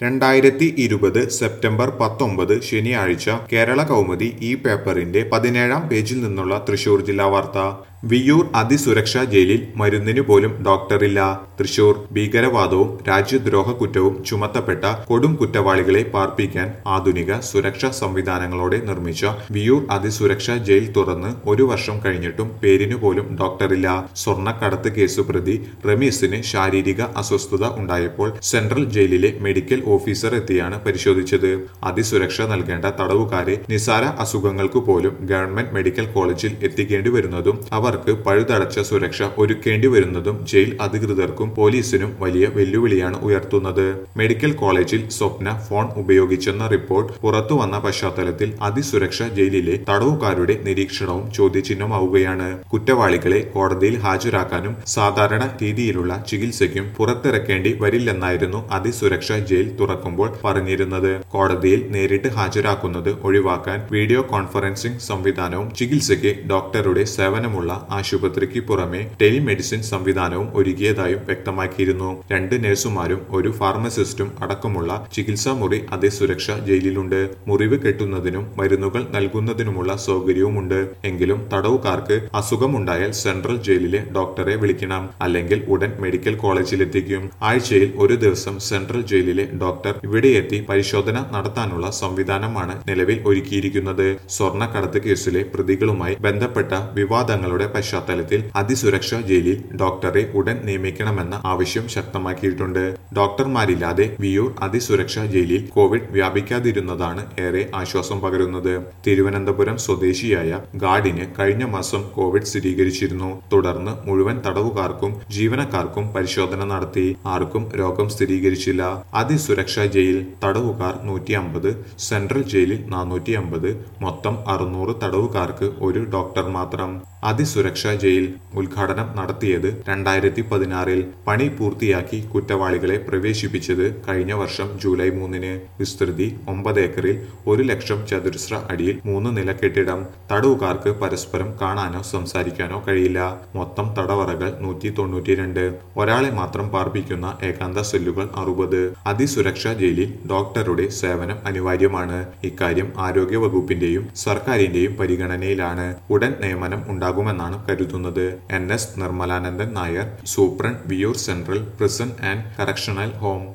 രണ്ടായിരത്തി ഇരുപത് സെപ്റ്റംബർ പത്തൊമ്പത് ശനിയാഴ്ച കേരള കൗമുദി ഈ പേപ്പറിന്റെ പതിനേഴാം പേജിൽ നിന്നുള്ള തൃശൂർ ജില്ലാ വാർത്ത വിയ്യൂർ അതിസുരക്ഷാ ജയിലിൽ മരുന്നിനു പോലും ഡോക്ടറില്ല തൃശൂർ ഭീകരവാദവും രാജ്യദ്രോഹ കുറ്റവും ചുമത്തപ്പെട്ട കൊടും കുറ്റവാളികളെ പാർപ്പിക്കാൻ ആധുനിക സുരക്ഷാ സംവിധാനങ്ങളോടെ നിർമ്മിച്ച വിയ്യൂർ അതിസുരക്ഷാ ജയിൽ തുറന്ന് ഒരു വർഷം കഴിഞ്ഞിട്ടും പേരിനു പോലും ഡോക്ടറില്ല സ്വർണ്ണക്കടത്ത് കേസ് പ്രതി റമീസിന് ശാരീരിക അസ്വസ്ഥത ഉണ്ടായപ്പോൾ സെൻട്രൽ ജയിലിലെ മെഡിക്കൽ ഓഫീസർ എത്തിയാണ് പരിശോധിച്ചത് അതിസുരക്ഷ നൽകേണ്ട തടവുകാരെ നിസാര അസുഖങ്ങൾക്ക് പോലും ഗവൺമെന്റ് മെഡിക്കൽ കോളേജിൽ എത്തിക്കേണ്ടി വരുന്നതും അവർക്ക് പഴുതടച്ച സുരക്ഷ ഒരുക്കേണ്ടി വരുന്നതും ജയിൽ അധികൃതർക്കും പോലീസിനും വലിയ വെല്ലുവിളിയാണ് ഉയർത്തുന്നത് മെഡിക്കൽ കോളേജിൽ സ്വപ്ന ഫോൺ ഉപയോഗിച്ചെന്ന റിപ്പോർട്ട് പുറത്തു വന്ന പശ്ചാത്തലത്തിൽ അതിസുരക്ഷ ജയിലിലെ തടവുകാരുടെ നിരീക്ഷണവും ചോദ്യചിഹ്നമാവുകയാണ് കുറ്റവാളികളെ കോടതിയിൽ ഹാജരാക്കാനും സാധാരണ രീതിയിലുള്ള ചികിത്സയ്ക്കും പുറത്തിറക്കേണ്ടി വരില്ലെന്നായിരുന്നു അതിസുരക്ഷ ജയിൽ തുറക്കുമ്പോൾ പറഞ്ഞിരുന്നത് കോടതിയിൽ നേരിട്ട് ഹാജരാക്കുന്നത് ഒഴിവാക്കാൻ വീഡിയോ കോൺഫറൻസിംഗ് സംവിധാനവും ചികിത്സയ്ക്ക് ഡോക്ടറുടെ സേവനമുള്ള ആശുപത്രിക്ക് പുറമെ ടെലിമെഡിസിൻ സംവിധാനവും ഒരുക്കിയതായും വ്യക്തമാക്കിയിരുന്നു രണ്ട് നഴ്സുമാരും ഒരു ഫാർമസിസ്റ്റും അടക്കമുള്ള ചികിത്സാ മുറി അതേ സുരക്ഷ ജയിലിലുണ്ട് മുറിവ് കെട്ടുന്നതിനും മരുന്നുകൾ നൽകുന്നതിനുമുള്ള സൗകര്യവുമുണ്ട് എങ്കിലും തടവുകാർക്ക് അസുഖമുണ്ടായാൽ സെൻട്രൽ ജയിലിലെ ഡോക്ടറെ വിളിക്കണം അല്ലെങ്കിൽ ഉടൻ മെഡിക്കൽ കോളേജിലെത്തിക്കും ആഴ്ചയിൽ ഒരു ദിവസം സെൻട്രൽ ജയിലിലെ ഡോക്ടർ ഇവിടെ എത്തി പരിശോധന നടത്താനുള്ള സംവിധാനമാണ് നിലവിൽ ഒരുക്കിയിരിക്കുന്നത് സ്വർണ്ണക്കടത്ത് കേസിലെ പ്രതികളുമായി ബന്ധപ്പെട്ട വിവാദങ്ങളുടെ പശ്ചാത്തലത്തിൽ അതിസുരക്ഷാ ജയിലിൽ ഡോക്ടറെ ഉടൻ നിയമിക്കണമെന്ന ആവശ്യം ശക്തമാക്കിയിട്ടുണ്ട് ഡോക്ടർമാരില്ലാതെ വിയൂർ അതിസുരക്ഷാ ജയിലിൽ കോവിഡ് വ്യാപിക്കാതിരുന്നതാണ് ഏറെ ആശ്വാസം പകരുന്നത് തിരുവനന്തപുരം സ്വദേശിയായ ഗാർഡിന് കഴിഞ്ഞ മാസം കോവിഡ് സ്ഥിരീകരിച്ചിരുന്നു തുടർന്ന് മുഴുവൻ തടവുകാർക്കും ജീവനക്കാർക്കും പരിശോധന നടത്തി ആർക്കും രോഗം സ്ഥിരീകരിച്ചില്ല അതിസുരക്ഷാ ജയിൽ തടവുകാർ നൂറ്റി അമ്പത് സെൻട്രൽ ജയിലിൽ നാനൂറ്റി അമ്പത് മൊത്തം അറുന്നൂറ് തടവുകാർക്ക് ഒരു ഡോക്ടർ മാത്രം അതിസുരക്ഷാ ജയിൽ ഉദ്ഘാടനം നടത്തിയത് രണ്ടായിരത്തി പതിനാറിൽ പണി പൂർത്തിയാക്കി കുറ്റവാളികളെ പ്രവേശിപ്പിച്ചത് കഴിഞ്ഞ വർഷം ജൂലൈ മൂന്നിന് വിസ്തൃതി ഒമ്പത് ഏക്കറിൽ ഒരു ലക്ഷം ചതുരശ്ര അടിയിൽ മൂന്ന് നില കെട്ടിടം തടവുകാർക്ക് പരസ്പരം കാണാനോ സംസാരിക്കാനോ കഴിയില്ല മൊത്തം തടവറകൾ നൂറ്റി തൊണ്ണൂറ്റിരണ്ട് ഒരാളെ മാത്രം പാർപ്പിക്കുന്ന ഏകാന്ത സെല്ലുകൾ അറുപത് അതിസുരക്ഷാ ജയിലിൽ ഡോക്ടറുടെ സേവനം അനിവാര്യമാണ് ഇക്കാര്യം ആരോഗ്യ വകുപ്പിന്റെയും സർക്കാരിന്റെയും പരിഗണനയിലാണ് ഉടൻ നിയമനം ഉണ്ടാകുമെന്നാണ് കരുതുന്നത് N S Nirmalanandan Nair superintendent Viyyur central prison and correctional home